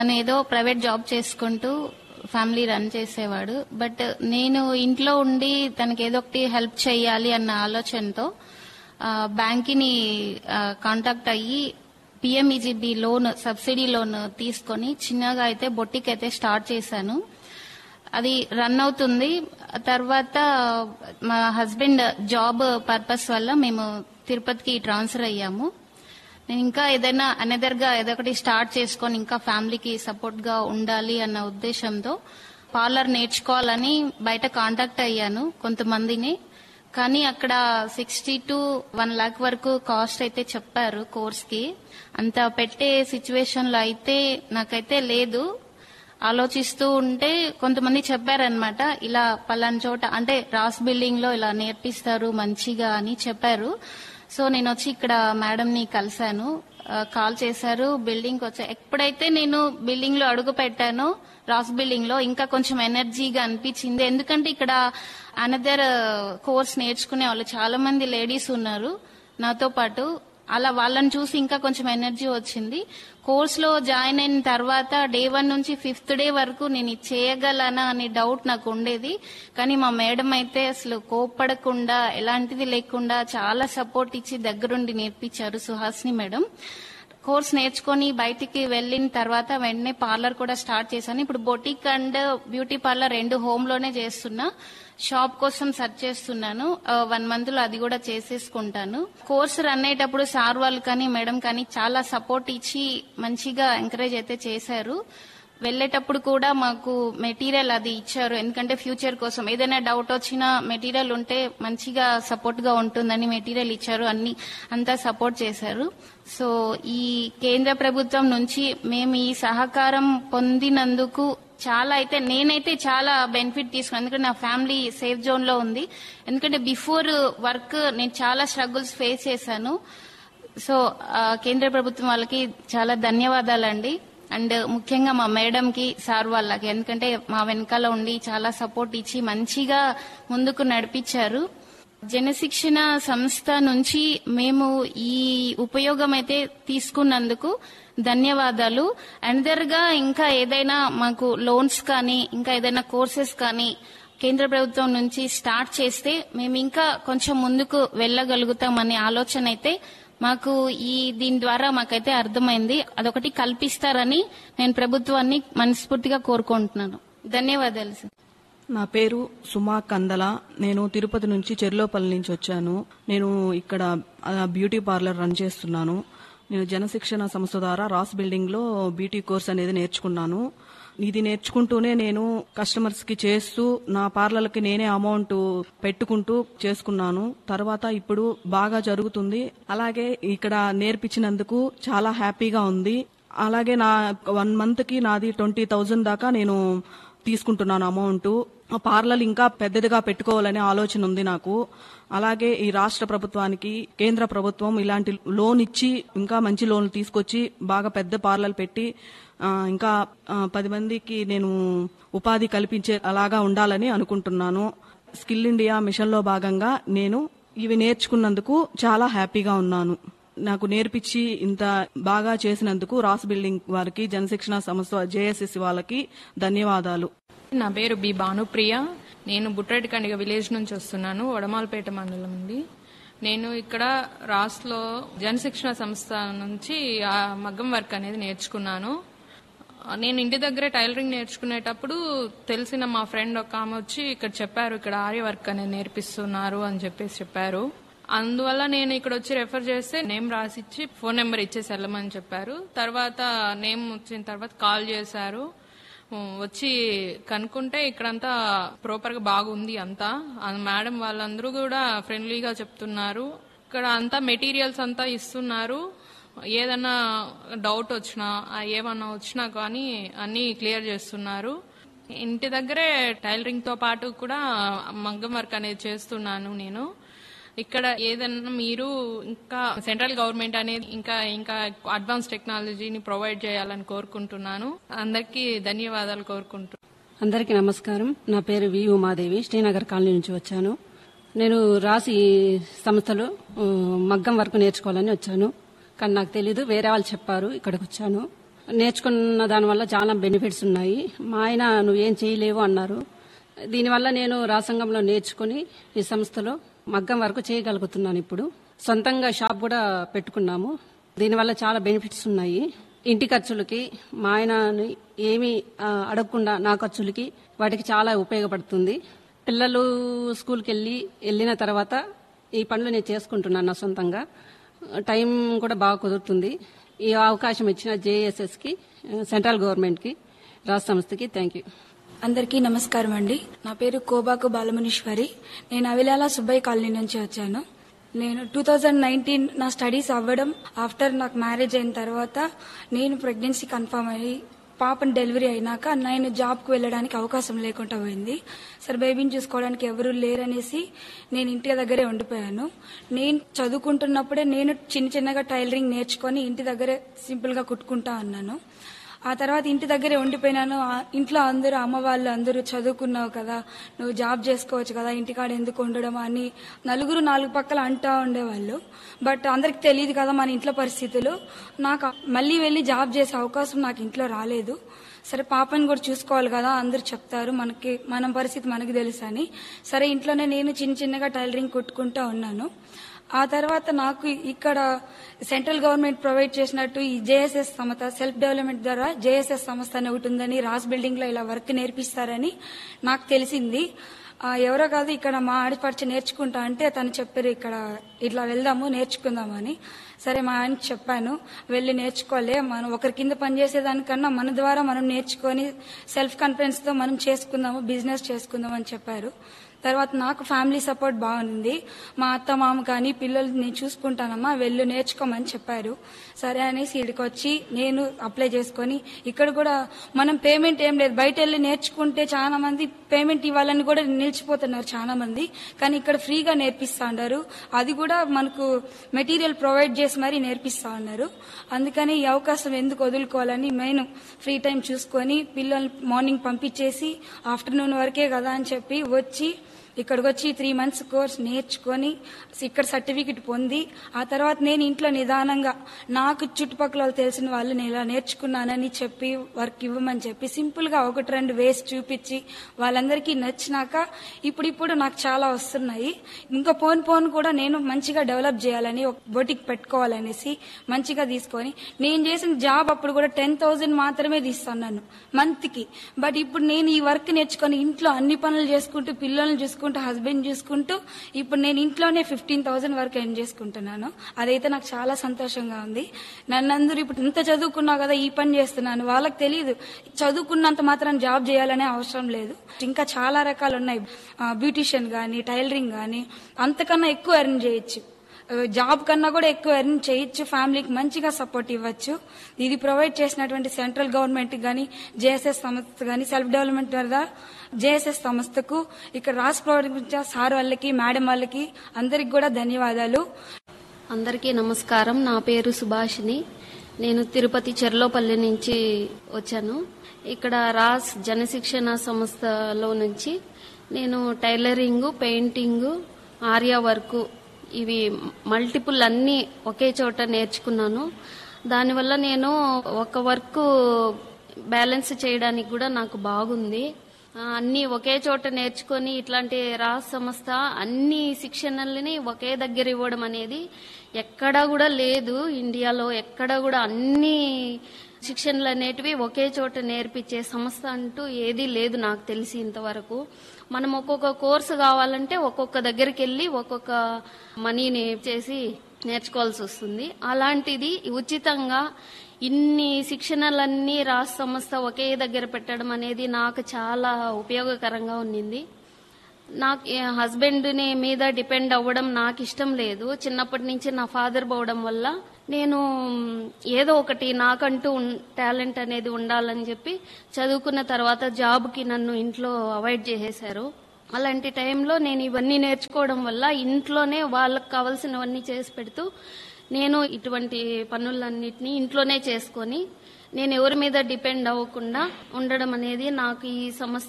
తను ఏదో private job చేసుకుంటూ ఫ్యామిలీ రన్ చేసేవాడు బట్ నేను ఇంట్లో ఉండి తనకి ఏదో ఒకటి హెల్ప్ చేయాలి అన్న ఆలోచనతో బ్యాంకిని కాంటాక్ట్ అయ్యి పిఎంఈజీబీ లోన్ సబ్సిడీ లోన్ తీసుకొని చిన్నగా అయితే బొట్టికి అయితే స్టార్ట్ చేశాను అది రన్ అవుతుంది తర్వాత మా హస్బెండ్ జాబ్ పర్పస్ వల్ల మేము తిరుపతికి ట్రాన్స్ఫర్ అయ్యాము నేను ఇంకా ఏదైనా అనదర్ గా ఏదో ఒకటి స్టార్ట్ చేసుకొని ఇంకా ఫ్యామిలీకి సపోర్ట్ గా ఉండాలి అన్న ఉద్దేశంతో పార్లర్ నేర్చుకోవాలని బయట కాంటాక్ట్ అయ్యాను కొంతమందిని కానీ అక్కడ సిక్స్టీ టు వన్ లాక్ వరకు కాస్ట్ అయితే చెప్పారు కోర్స్ కి అంత పెట్టే సిచ్యువేషన్ లో అయితే నాకైతే లేదు ఆలోచిస్తూ ఉంటే కొంతమంది చెప్పారనమాట ఇలా పలానా చోట అంటే రాస్ బిల్డింగ్ లో ఇలా నేర్పిస్తారు మంచిగా అని చెప్పారు సో నేను వచ్చి ఇక్కడ మేడం ని కలిశాను ఆ, కాల్ చేశారు బిల్డింగ్ వచ్చా ఎప్పుడైతే నేను బిల్డింగ్ లో అడుగు పెట్టానో రాస్ బిల్డింగ్ లో ఇంకా కొంచెం ఎనర్జీగా అనిపించింది ఎందుకంటే ఇక్కడ అనదర్ కోర్స్ నేర్చుకునే వాళ్ళు చాలా మంది లేడీస్ ఉన్నారు నాతో పాటు అలా వాళ్ళని చూసి ఇంకా కొంచెం ఎనర్జీ వచ్చింది కోర్స్ లో జాయిన్ అయిన తర్వాత డే వన్ నుంచి ఫిఫ్త్ డే వరకు నేను ఇది చేయగలనా అనే డౌట్ నాకు ఉండేది కానీ మా మేడం అయితే అసలు కోప్పడకుండా ఎలాంటిది లేకుండా చాలా సపోర్ట్ ఇచ్చి దగ్గరుండి నేర్పించారు సుహాస్ని మేడం కోర్స్ నేర్చుకొని బయటికి వెళ్ళిన తర్వాత వెంటనే పార్లర్ కూడా స్టార్ట్ చేశాను ఇప్పుడు బొటిక్ అండ్ బ్యూటీ పార్లర్ రెండు హోమ్ లోనే చేస్తున్నా షాప్ కోసం సెర్చ్ చేస్తున్నాను వన్ మంత్ లో అది కూడా చేసేసుకుంటాను కోర్స్ రన్ అయ్యేటప్పుడు సార్ వాళ్ళు కానీ మేడం కానీ చాలా సపోర్ట్ ఇచ్చి మంచిగా ఎంకరేజ్ అయితే చేశారు వెళ్ళేటప్పుడు కూడా మాకు మెటీరియల్ అది ఇచ్చారు ఎందుకంటే ఫ్యూచర్ కోసం ఏదైనా డౌట్ వచ్చినా మెటీరియల్ ఉంటే మంచిగా సపోర్ట్ గా ఉంటుందని మెటీరియల్ ఇచ్చారు అన్ని అంతా సపోర్ట్ చేశారు సో ఈ కేంద్ర ప్రభుత్వం నుంచి మేము ఈ సహకారం పొందినందుకు చాలా అయితే నేనైతే చాలా బెనిఫిట్ తీసుకున్నాను ఎందుకంటే నా ఫ్యామిలీ సేఫ్ జోన్ లో ఉంది ఎందుకంటే బిఫోర్ వర్క్ నేను చాలా స్ట్రగుల్స్ ఫేస్ చేశాను సో ఆ, కేంద్ర ప్రభుత్వం వాళ్ళకి చాలా ధన్యవాదాలండి అండ్ ముఖ్యంగా మా మేడం కి సార్ వాళ్ళకి ఎందుకంటే మా వెనకాల ఉండి చాలా సపోర్ట్ ఇచ్చి మంచిగా ముందుకు నడిపించారు జనశిక్షణ సంస్థ నుంచి మేము ఈ ఉపయోగం అయితే తీసుకున్నందుకు ధన్యవాదాలు అనదర్ గా ఇంకా ఏదైనా మాకు లోన్స్ కానీ ఇంకా ఏదైనా కోర్సెస్ కానీ కేంద్ర ప్రభుత్వం నుంచి స్టార్ట్ చేస్తే మేము ఇంకా కొంచెం ముందుకు వెళ్ళగలుగుతామనే ఆలోచన అయితే మాకు ఈ దీని ద్వారా మాకైతే అర్థమైంది అదొకటి కల్పిస్తారని నేను ప్రభుత్వాన్ని మనస్ఫూర్తిగా కోరుకుంటున్నాను ధన్యవాదాలు సార్ నా పేరు సుమా కందల నేను తిరుపతి నుంచి చెర్లోపల్లి నుంచి వచ్చాను నేను ఇక్కడ ఆ, బ్యూటీ పార్లర్ రన్ చేస్తున్నాను నేను జనశిక్షణ సంస్థ ద్వారా రాస్ బిల్డింగ్ లో బ్యూటీ కోర్స్ అనేది నేర్చుకున్నాను ఇది నేర్చుకుంటూనే నేను కస్టమర్స్ కి చేస్తూ నా పార్లర్కి నేనే అమౌంట్ పెట్టుకుంటూ చేసుకున్నాను తర్వాత ఇప్పుడు బాగా జరుగుతుంది అలాగే ఇక్కడ నేర్పించినందుకు చాలా హ్యాపీగా ఉంది అలాగే నా వన్ మంత్ కి నాది ట్వంటీ థౌజండ్ దాకా నేను తీసుకుంటున్నాను అమౌంట్ ఆ పార్లర్ ఇంకా పెద్దదిగా పెట్టుకోవాలనే ఆలోచన ఉంది నాకు అలాగే ఈ రాష్ట్ర ప్రభుత్వానికి కేంద్ర ప్రభుత్వం ఇలాంటి లోన్ ఇచ్చి ఇంకా మంచి లోన్లు తీసుకొచ్చి బాగా పెద్ద పార్లర్ పెట్టి ఆ, ఇంకా ఆ, పది మందికి నేను ఉపాధి కల్పించే అలాగా ఉండాలని అనుకుంటున్నాను స్కిల్ ఇండియా మిషన్ లో భాగంగా నేను ఇవి నేర్చుకున్నందుకు చాలా హ్యాపీగా ఉన్నాను నాకు నేర్పించి ఇంత బాగా చేసినందుకు రాస్ బిల్డింగ్ వారికి జనశిక్షణ సంస్థ జేఎస్ఎస్ వాళ్ళకి ధన్యవాదాలు నా పేరు బి భానుప్రియ నేను బుట్రెడ్డికండిగ విలేజ్ నుంచి వస్తున్నాను వడమాలపేట మండలం నుండి నేను ఇక్కడ రాస్లో జనశిక్షణ సంస్థ నుంచి ఆ మగ్గం వర్క్ అనేది నేర్చుకున్నాను నేను ఇంటి దగ్గర టైలరింగ్ నేర్చుకునేటప్పుడు తెలిసిన మా ఫ్రెండ్ ఒక ఆమె వచ్చి ఇక్కడ చెప్పారు ఇక్కడ ఆర్య వర్క్ అనేది నేర్పిస్తున్నారు అని చెప్పేసి చెప్పారు అందువల్ల నేను ఇక్కడ వచ్చి రెఫర్ చేస్తే నేమ్ రాసిచ్చి ఫోన్ నెంబర్ ఇచ్చేసి వెళ్ళమని చెప్పారు తర్వాత నేమ్ వచ్చిన తర్వాత కాల్ చేశారు ఉమ్, వచ్చి కనుక్కుంటే ఇక్కడంతా ప్రాపర్ గా బాగుంది అంతా ఆ మేడం వాళ్ళందరూ కూడా ఫ్రెండ్లీగా చెప్తున్నారు ఇక్కడ అంతా మెటీరియల్స్ అంతా ఇస్తున్నారు ఏదన్నా డౌట్ వచ్చినా ఆ ఏమన్నా వచ్చినా కానీ అన్ని క్లియర్ చేస్తున్నారు ఇంటి దగ్గరే టైలరింగ్ తో పాటు కూడా మగ్గం వర్క్ అనేది చేస్తున్నాను నేను ఇక్కడ ఏదన్నా మీరు ఇంకా సెంట్రల్ గవర్నమెంట్ అనేది ఇంకా ఇంకా అడ్వాన్స్ టెక్నాలజీని ప్రొవైడ్ చేయాలని కోరుకుంటున్నాను అందరికీ ధన్యవాదాలు కోరుకుంటున్నాను అందరికీ నమస్కారం నా పేరు వి ఉమాదేవి శ్రీనగర్ కాలనీ నుంచి వచ్చాను నేను రాసి సంస్థలో ఆ, మగ్గం వర్క్ నేర్చుకోవాలని వచ్చాను కానీ నాకు తెలీదు వేరే వాళ్ళు చెప్పారు ఇక్కడికి వచ్చాను నేర్చుకున్న దానివల్ల చాలా బెనిఫిట్స్ ఉన్నాయి మా ఆయన నువ్వేం చేయలేవు అన్నారు దీనివల్ల నేను రాసంగంలో నేర్చుకుని ఈ సంస్థలో మగ్గం వరకు చేయగలుగుతున్నాను ఇప్పుడు సొంతంగా షాప్ కూడా పెట్టుకున్నాము దీనివల్ల చాలా బెనిఫిట్స్ ఉన్నాయి ఇంటి ఖర్చులకి మా ఆయన ఏమీ ఆ, అడగకుండా నా ఖర్చులకి వాటికి చాలా ఉపయోగపడుతుంది పిల్లలు స్కూల్కి వెళ్ళి వెళ్ళిన తర్వాత ఈ పనులు నేను చేసుకుంటున్నాను నా సొంతంగా టైం కూడా బాగా కుదురుతుంది ఈ అవకాశం ఇచ్చిన జేఎస్ఎస్కి సెంట్రల్ గవర్నమెంట్కి రాష్ట్ర సంస్థకి థ్యాంక్ యూ అందరికీ నమస్కారం అండి నా పేరు కోబాకు బాలమునీశ్వరి నేను అవిలాల సుబ్బయ్య కాలనీ నుంచి వచ్చాను నేను టూ థౌజండ్ నైన్టీన్ నా స్టడీస్ అవ్వడం ఆఫ్టర్ నాకు మ్యారేజ్ అయిన తర్వాత నేను ప్రెగ్నెన్సీ కన్ఫర్మ్ అయ్యి పాపను డెలివరీ అయినాక నేను జాబ్కి వెళ్ళడానికి అవకాశం లేకుండా పోయింది సరే బేబీని చూసుకోవడానికి ఎవరు లేరనేసి నేను ఇంటి దగ్గరే ఉండిపోయాను నేను చదువుకుంటున్నప్పుడే నేను చిన్న చిన్నగా టైలరింగ్ నేర్చుకొని ఇంటి దగ్గరే సింపుల్గా కుట్టుకుంటా అన్నాను ఆ తర్వాత ఇంటి దగ్గరే ఉండిపోయినాను ఆ ఇంట్లో అందరూ అమ్మ వాళ్ళు అందరూ చదువుకున్నావు కదా నువ్వు జాబ్ చేసుకోవచ్చు కదా ఇంటికాడ ఎందుకు ఉండడం అని నలుగురు నాలుగు పక్కల అంటా ఉండేవాళ్ళు బట్ అందరికి తెలియదు కదా మన ఇంట్లో పరిస్థితులు నాకు మళ్ళీ వెళ్ళి జాబ్ చేసే అవకాశం నాకు ఇంట్లో రాలేదు సరే పాపని కూడా చూసుకోవాలి కదా అందరు చెప్తారు మనకి మన పరిస్థితి మనకి తెలుసు అని సరే ఇంట్లోనే నేను చిన్న చిన్నగా టైలరింగ్ కుట్టుకుంటా ఉన్నాను ఆ తర్వాత నాకు ఇక్కడ సెంట్రల్ గవర్నమెంట్ ప్రొవైడ్ చేసినట్టు ఈ జేఎస్ఎస్ సంస్థ సెల్ఫ్ డెవలప్మెంట్ ద్వారా జేఎస్ఎస్ సంస్థ అని ఒకటి ఉందని రాస్ బిల్డింగ్ లో ఇలా వర్క్ నేర్పిస్తారని నాకు తెలిసింది ఆ, ఎవరో కాదు ఇక్కడ మా ఆడపడిచి నేర్చుకుంటా అంటే తను చెప్పారు ఇక్కడ ఇట్లా వెళ్దాము నేర్చుకుందామని సరే మా ఆయనకి చెప్పాను వెళ్ళి నేర్చుకోలే మనం ఒకరి కింద పనిచేసేదానికన్నా మన ద్వారా మనం నేర్చుకొని సెల్ఫ్ కాన్ఫిడెన్స్ తో మనం చేసుకుందాము బిజినెస్ చేసుకుందాం అని చెప్పారు తర్వాత నాకు ఫ్యామిలీ సపోర్ట్ బాగుంది మా అత్త మామ కానీ పిల్లలు నేను చూసుకుంటానమ్మా వెళ్ళు నేర్చుకోమని చెప్పారు సరే అనేసి ఇక్కడికి వచ్చి నేను అప్లై చేసుకొని ఇక్కడ కూడా మనం పేమెంట్ ఏం లేదు బయట వెళ్ళి నేర్చుకుంటే చాలా మంది పేమెంట్ ఇవ్వాలని కూడా నిలిచిపోతున్నారు చాలా మంది కానీ ఇక్కడ ఫ్రీగా నేర్పిస్తా ఉన్నారు అది కూడా మనకు మెటీరియల్ ప్రొవైడ్ చేసి మరీ నేర్పిస్తా ఉన్నారు అందుకని ఈ అవకాశం ఎందుకు వదులుకోవాలని మెయిన్ ఫ్రీ టైం చూసుకొని పిల్లల్ని మార్నింగ్ పంపించేసి ఆఫ్టర్నూన్ వరకే కదా అని చెప్పి వచ్చి ఇక్కడికి వచ్చి త్రీ మంత్స్ కోర్స్ నేర్చుకొని ఇక్కడ సర్టిఫికెట్ పొంది ఆ తర్వాత నేను ఇంట్లో నిదానంగా నాకు చుట్టుపక్కల వాళ్ళు తెలిసిన వాళ్ళు నేను ఇలా నేర్చుకున్నానని చెప్పి వర్క్ ఇవ్వమని చెప్పి సింపుల్ గా ఒకటి రెండు వేసి చూపించి వాళ్ళందరికీ నచ్చినాక ఇప్పుడిప్పుడు నాకు చాలా వస్తున్నాయి ఇంకా పోన్ పోన్ కూడా నేను మంచిగా డెవలప్ చేయాలని ఒక బొటిక్ పెట్టుకోవాలనేసి మంచిగా తీసుకొని నేను చేసిన జాబ్ అప్పుడు కూడా టెన్ థౌసండ్ మాత్రమే తీస్తున్నాను మంత్ కి బట్ ఇప్పుడు నేను ఈ వర్క్ నేర్చుకొని ఇంట్లో అన్ని పనులు చేసుకుంటూ పిల్లల్ని చూసుకుంటూ హస్బెండ్ చూసుకుంటూ ఇప్పుడు నేను ఇంట్లోనే ఫిఫ్టీన్ థౌసండ్ వరకు ఎర్న్ చేసుకుంటున్నాను అదైతే నాకు చాలా సంతోషంగా ఉంది నన్ను అందరూ ఇప్పుడు ఇంత చదువుకున్నావు కదా ఈ పని చేస్తున్నాను వాళ్ళకి తెలియదు చదువుకున్నంత మాత్రం జాబ్ చేయాలనే అవసరం లేదు ఇంకా చాలా రకాలు ఉన్నాయి బ్యూటిషియన్ గానీ టైలరింగ్ గానీ అంతకన్నా ఎక్కువ ఎర్న్ చేయొచ్చు జాబ్ కన్నా కూడా ఎక్కువ ఎర్న్ చేయొచ్చు ఫ్యామిలీకి మంచిగా సపోర్ట్ ఇవ్వచ్చు ఇది ప్రొవైడ్ చేసినటువంటి సెంట్రల్ గవర్నమెంట్ గానీ జేఎస్ఎస్ సంస్థ గానీ సెల్ఫ్ డెవలప్మెంట్ ద్వారా జేఎస్ఎస్ సంస్థకు ఇక్కడ రాష్ట్ర ప్రవర్తించే సార్ వాళ్ళకి మేడం వాళ్ళకి అందరికి కూడా ధన్యవాదాలు అందరికీ నమస్కారం నా పేరు సుభాషిని నేను తిరుపతి చెర్లోపల్లి నుంచి వచ్చాను ఇక్కడ రాస్ జనశిక్షణ సంస్థలో నుంచి నేను టైలరింగ్ పెయింటింగ్ ఆర్యా వర్క్ ఇవి మల్టిపుల్ అన్ని ఒకే చోట నేర్చుకున్నాను దానివల్ల నేను ఒక వర్క్ బ్యాలెన్స్ చేయడానికి కూడా నాకు బాగుంది ఆ, అన్ని ఒకే చోట నేర్చుకొని ఇట్లాంటి రాస్ సంస్థ అన్ని శిక్షణల్ని ఒకే దగ్గర ఇవ్వడం అనేది ఎక్కడా కూడా లేదు ఇండియాలో ఎక్కడ కూడా అన్ని శిక్షణలు అనేటివి ఒకే చోట నేర్పించే సంస్థ అంటూ ఏదీ లేదు నాకు తెలిసి ఇంతవరకు మనం ఒక్కొక్క కోర్సు కావాలంటే ఒక్కొక్క దగ్గరికి వెళ్ళి ఒక్కొక్క మనీని చేసి నేర్చుకోవాల్సి వస్తుంది అలాంటిది ఉచితంగా ఇన్ని శిక్షణలన్నీ రాష్ట్ర సంస్థ ఒకే దగ్గర పెట్టడం అనేది నాకు చాలా ఉపయోగకరంగా ఉన్నింది నాకు హస్బెండ్ ని మీద డిపెండ్ అవ్వడం నాకు ఇష్టం లేదు చిన్నప్పటి నుంచి నా ఫాదర్ పోవడం వల్ల నేను ఏదో ఒకటి నాకంటూ టాలెంట్ అనేది ఉండాలని చెప్పి చదువుకున్న తర్వాత జాబ్కి నన్ను ఇంట్లో అవాయిడ్ చేసేశారు అలాంటి టైంలో నేను ఇవన్నీ నేర్చుకోవడం వల్ల ఇంట్లోనే వాళ్ళకి కావాల్సినవన్నీ చేసి పెడుతూ నేను ఇటువంటి పనులన్నిటినీ ఇంట్లోనే చేసుకొని నేను ఎవరి మీద డిపెండ్ అవ్వకుండా ఉండడం అనేది నాకు ఈ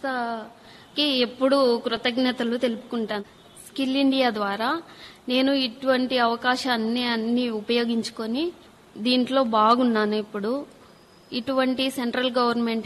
సంస్థకి ఎప్పుడూ కృతజ్ఞతలు తెలుపుకుంటాను స్కిల్ ఇండియా ద్వారా నేను ఇటువంటి అవకాశాన్ని అన్ని ఉపయోగించుకొని దీంట్లో బాగున్నాను ఇప్పుడు ఇటువంటి సెంట్రల్ గవర్నమెంట్